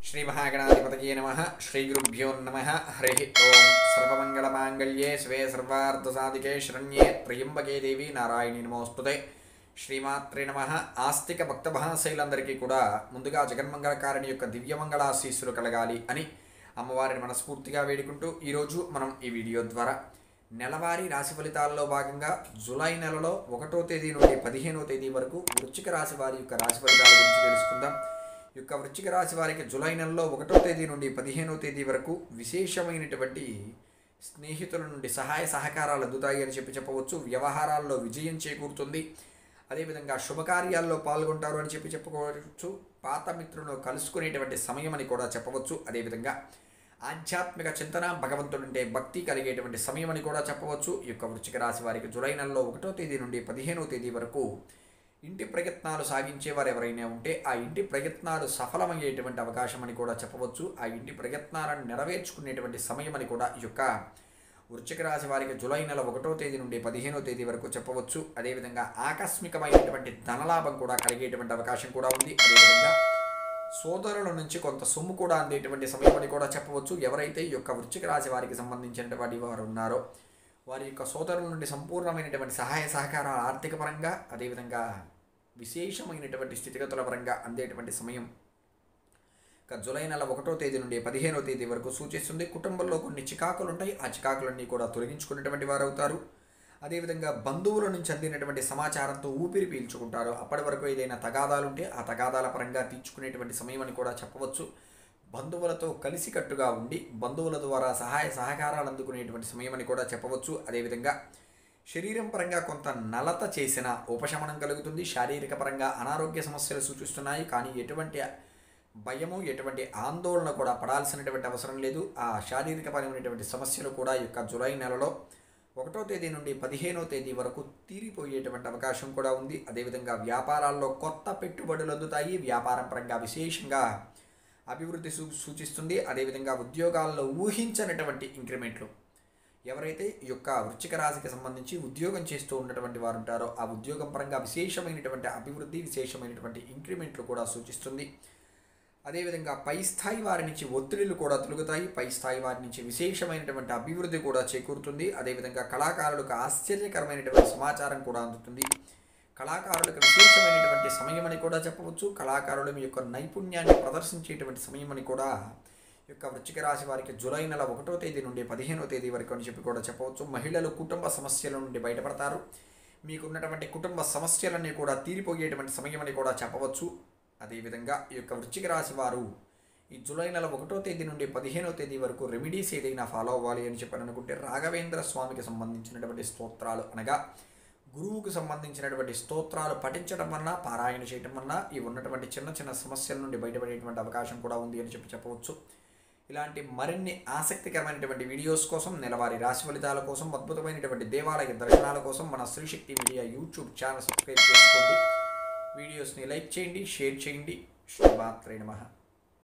శ్రీ మహాగణాధిపతయే నమ శ్రీ గురుభ్యో నమ హరి ఓం సర్వమంగళమాంగళ్యే శివే సర్వార్థసాధికే శరణ్యే త్రయంబకే దేవి నారాయణి నమోస్తుతే శ్రీమాత్రే నమ ఆస్తిక భక్త మహాశైలందరికీ కూడా ముందుగా జగన్మంగళకారిణి యొక్క దివ్యమంగళాశీస్సులు కలగాలి అని అమ్మవారిని మనస్ఫూర్తిగా వేడుకుంటూ ఈరోజు మనం ఈ వీడియో ద్వారా నెలవారీ రాశి ఫలితాల్లో భాగంగా జూలై నెలలో ఒకటో తేదీ నుండి పదిహేనో తేదీ వరకు వృశ్చిక రాశి వారి యొక్క రాశి ఫలితాల గురించి తెలుసుకుందాం ఈ యొక్క వృశ్చిక రాశి వారికి జూలై నెలలో ఒకటో తేదీ నుండి పదిహేనో తేదీ వరకు విశేషమైనటువంటి స్నేహితుల నుండి సహాయ సహకారాలు అందుతాయి అని చెప్పి చెప్పవచ్చు వ్యవహారాల్లో విజయం చేకూరుతుంది అదేవిధంగా శుభకార్యాల్లో పాల్గొంటారు అని చెప్పి చెప్పుకోవచ్చు పాత మిత్రులను కలుసుకునేటువంటి సమయం అని కూడా చెప్పవచ్చు అదేవిధంగా ఆధ్యాత్మిక చింతన భగవంతుడంటే భక్తి కలిగేటువంటి సమయం అని కూడా చెప్పవచ్చు ఈ యొక్క వృశ్చిక రాశి వారికి జులై నెలలో ఒకటో తేదీ నుండి పదిహేనో తేదీ వరకు ఇంటి ప్రయత్నాలు సాగించేవారు ఎవరైనా ఉంటే ఆ ఇంటి ప్రయత్నాలు సఫలమయ్యేటువంటి అవకాశం అని కూడా చెప్పవచ్చు ఆ ఇంటి ప్రయత్నాలను నెరవేర్చుకునేటువంటి సమయం అని కూడా ఈ యొక్క వృశ్చిక రాశి వారికి జూలై నెల ఒకటో తేదీ నుండి పదిహేనో తేదీ వరకు చెప్పవచ్చు అదేవిధంగా ఆకస్మికమైనటువంటి ధనలాభం కూడా కలిగేటువంటి అవకాశం కూడా ఉంది అదేవిధంగా సోదరుల నుంచి కొంత సొమ్ము కూడా అందేటువంటి సమయం అని కూడా చెప్పవచ్చు ఎవరైతే ఈ యొక్క వృశ్చిక రాశి వారికి సంబంధించినటువంటి వారు ఉన్నారో వారి యొక్క సోదరుల నుండి సంపూర్ణమైనటువంటి సహాయ సహకారాలు ఆర్థిక పరంగా అదేవిధంగా విశేషమైనటువంటి స్థితిగతుల పరంగా అందేటువంటి సమయం ఇక జూలై నెల ఒకటో తేదీ నుండి పదిహేనో తేదీ వరకు సూచిస్తుంది కుటుంబంలో కొన్ని చికాకులు ఉంటాయి ఆ చికాకులన్నీ కూడా తొలగించుకునేటువంటి వారు అవుతారు అదేవిధంగా బంధువుల నుంచి అందినటువంటి సమాచారంతో ఊపిరి పీల్చుకుంటారు అప్పటి వరకు ఏదైనా తగాదాలు ఉంటే ఆ తగాదాల పరంగా తీర్చుకునేటువంటి సమయం అని కూడా చెప్పవచ్చు బంధువులతో కలిసికట్టుగా ఉండి బంధువుల ద్వారా సహాయ సహకారాలు అందుకునేటువంటి సమయం అని కూడా చెప్పవచ్చు అదేవిధంగా శరీరం పరంగా కొంత నలత చేసిన ఉపశమనం కలుగుతుంది శారీరక పరంగా అనారోగ్య సమస్యలు సూచిస్తున్నాయి కానీ ఎటువంటి భయము ఎటువంటి ఆందోళన కూడా పడాల్సినటువంటి అవసరం లేదు ఆ శారీరక పరమైనటువంటి సమస్యలు కూడా ఈ యొక్క జులై నెలలో ఒకటో తేదీ నుండి పదిహేనో తేదీ వరకు తీరిపోయేటువంటి అవకాశం కూడా ఉంది అదేవిధంగా వ్యాపారాల్లో కొత్త పెట్టుబడులు అందుతాయి వ్యాపారం పరంగా విశేషంగా అభివృద్ధి సూ సూచిస్తుంది అదేవిధంగా ఉద్యోగాల్లో ఊహించనటువంటి ఇంక్రిమెంట్లు ఎవరైతే ఈ యొక్క వృశ్చిక రాశికి సంబంధించి ఉద్యోగం చేస్తూ ఉన్నటువంటి వారు ఉంటారో ఆ ఉద్యోగం పరంగా విశేషమైనటువంటి అభివృద్ధి విశేషమైనటువంటి ఇంక్రిమెంట్లు కూడా సూచిస్తుంది అదేవిధంగా పై స్థాయి వారి నుంచి ఒత్తిడిలు కూడా తొలుగుతాయి పై స్థాయి వారి నుంచి విశేషమైనటువంటి అభివృద్ధి కూడా చేకూరుతుంది అదేవిధంగా కళాకారులకు ఆశ్చర్యకరమైనటువంటి సమాచారం కూడా అందుతుంది కళాకారులకు విశేషమైనటువంటి సమయం అని కూడా చెప్పవచ్చు కళాకారుల మీ యొక్క నైపుణ్యాన్ని ప్రదర్శించేటువంటి సమయం అని కూడా ఈ యొక్క వృశ్చిక రాశి వారికి జూలై నెల ఒకటో తేదీ నుండి పదిహేనో తేదీ వరకు అని చెప్పి కూడా చెప్పవచ్చు మహిళలు కుటుంబ సమస్యల నుండి బయటపడతారు మీకున్నటువంటి కుటుంబ సమస్యలన్నీ కూడా తీరిపోయేటువంటి సమయం అని కూడా చెప్పవచ్చు అదేవిధంగా ఈ యొక్క వృశ్చిక రాశి వారు ఈ జూలై నెల ఒకటో తేదీ నుండి పదిహేనో తేదీ వరకు రెమెడీస్ ఏదైనా ఫాలో అవ్వాలి అని చెప్పని అనుకుంటే రాఘవేంద్ర స్వామికి సంబంధించినటువంటి స్తోత్రాలు అనగా గురువుకు సంబంధించినటువంటి స్తోత్రాలు పఠించడం వలన పారాయణ చేయడం వలన ఈ ఉన్నటువంటి చిన్న చిన్న సమస్యల నుండి బయటపడేటువంటి అవకాశం కూడా ఉంది అని చెప్పి చెప్పవచ్చు ఇలాంటి మరిన్ని ఆసక్తికరమైనటువంటి వీడియోస్ కోసం నెలవారీ రాశి ఫలితాల కోసం అద్భుతమైనటువంటి దేవాలయ దర్శనాల కోసం మన Srishakti media YouTube channel subscribe చేసుకోండి వీడియోస్ని లైక్ చేయండి షేర్ చేయండి శ్రీమాత్రే నమః